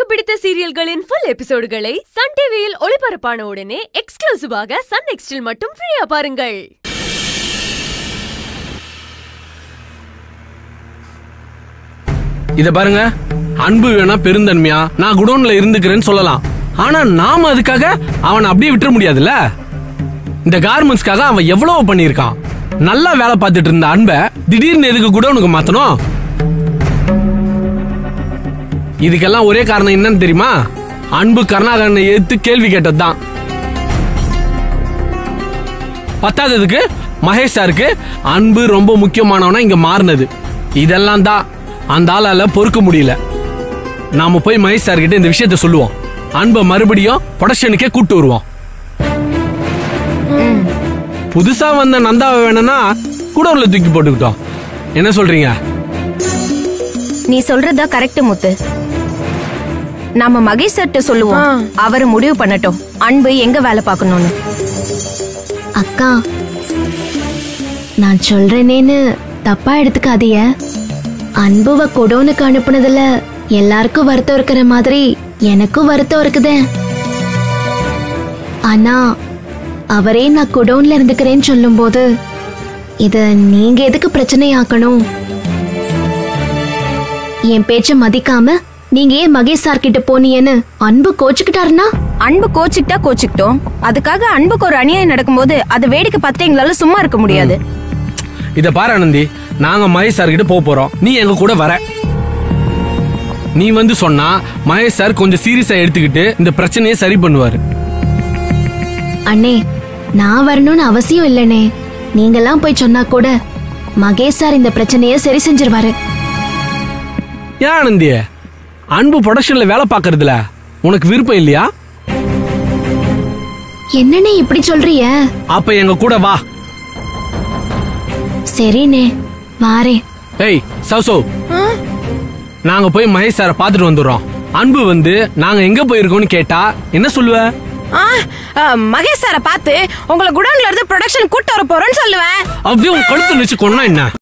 பிடித்த சீரியல்களின் full எபிசோடுகளை Sun டிவியில் ஒளிபரப்பான உடனே எக்ஸ்க்ளூசிவாக சன் நெக்ஸ்டில் மட்டும் ஃப்ரீயா பாருங்கள் இத பாருங்க அன்பு வேணா பெருந்தன்மையா நான் குடோன்ல இருந்துக்கிறேன்னு சொல்லலாம் ஆனா நாம அதுக்காக அவனை அப்படியே விட்டுற முடியாதுல்ல இந்த கார்மெண்ட்ஸ்க்காக அவன் எவ்வளவு பண்ணியிருக்கான் நல்லா வேலை பார்த்துட்டு இருந்த அன்பை திடீர்னு எதுக்கு குடோனுக்கு மாத்தணும் இதுக்கெல்லாம் ஒரே காரணம் என்னன்னு தெரியுமா அன்பு கருணாகரனை எதிர்த்து கேள்வி கேட்டதுதான் பத்தாததுக்கு மகேஷ் சாருக்கு அன்பு ரொம்ப முக்கியமானவனா இங்க மாறினது இதெல்லாம் தான் அந்த ஆளால பொறுக்க முடியல நாம போய் மகேஷ் சார் கிட்ட இந்த விஷயத்த சொல்லுவோம் அன்பை மறுபடியும் ப்ரொடக்ஷனுக்கே கூட்டு வருவோம் புதுசா வந்த நந்தாவை வேணும்னா கூட உள்ள தூக்கி போட்டுக்கிட்டோம் என்ன சொல்றீங்க நீ சொல்றதா கரெக்ட் முத்து நாம மகேஷ் சர்ட்ட சொல்லுவோம் அவர் முடிவு பண்ணட்டும் அன்பு எங்க வேலை பார்க்கணும்னு அக்கா நான் சொல்றேனேன்னு தப்பா எடுத்துக்காதீய அன்புவ கொடோனுக்கு அனுப்புனதுல எல்லாருக்கும் வருத்தம் இருக்கிற மாதிரி எனக்கும் வருத்தம் இருக்குதே ஆனா அவரே நான் குடோன்ல இருந்துக்கிறேன்னு சொல்லும்போது இத நீங்க எதுக்கு பிரச்சனையாக்கணும் என் பேச்ச மதிக்காம நீங்க ஏன் மகேஷ் சார் கிட்ட போனீங்கன்னு அன்பு கோச்சுக்கிட்டாருன்னா அன்பு கோச்சுக்கிட்டா கோச்சுக்கிட்டோம் அதுக்காக அன்புக்கு ஒரு அநியாயம் நடக்கும்போது அது வேடிக்கை பார்த்துட்டு எங்களால சும்மா இருக்க முடியாது இத பாரு ஆனந்தி நாங்க மகேஷ் சார் கிட்ட போக போறோம் நீ எங்க கூட வர நீ வந்து சொன்னா மகேஷ் சார் கொஞ்சம் சீரியஸா எடுத்துக்கிட்டு இந்த பிரச்சனையை சரி பண்ணுவாரு அண்ணே நான் வரணும்னு அவசியம் இல்லனே நீங்கெல்லாம் போய் சொன்னா கூட மகேஷ் சார் இந்த பிரச்சனைய சரி செஞ்சிருவாரு ஏன் ஆனந்தி அன்பு ப்ரொடக்ஷன்ல வேலை பார்க்கறதுல உனக்கு விருப்பம் இல்லையா என்னண்ணே இப்படி சொல்றிய அப்ப எங்க கூட வா சரிண்ணே வாரேன் ஏய் சௌசோ நாங்க போய் மகேஷ் சாரை பார்த்துட்டு வந்துடுறோம் அன்பு வந்து நாங்க எங்க போயிருக்கோம்னு கேட்டா என்ன சொல்லுவ ஆ, ஆ, மகேஷ் சாரை பார்த்து உங்களை குடோன்ல இருந்து ப்ரொடக்ஷன் கூட்டு வர போறோம்னு சொல்லுவேன் அப்படியே உன் கழுத்து வச்சு கொண்டா என்ன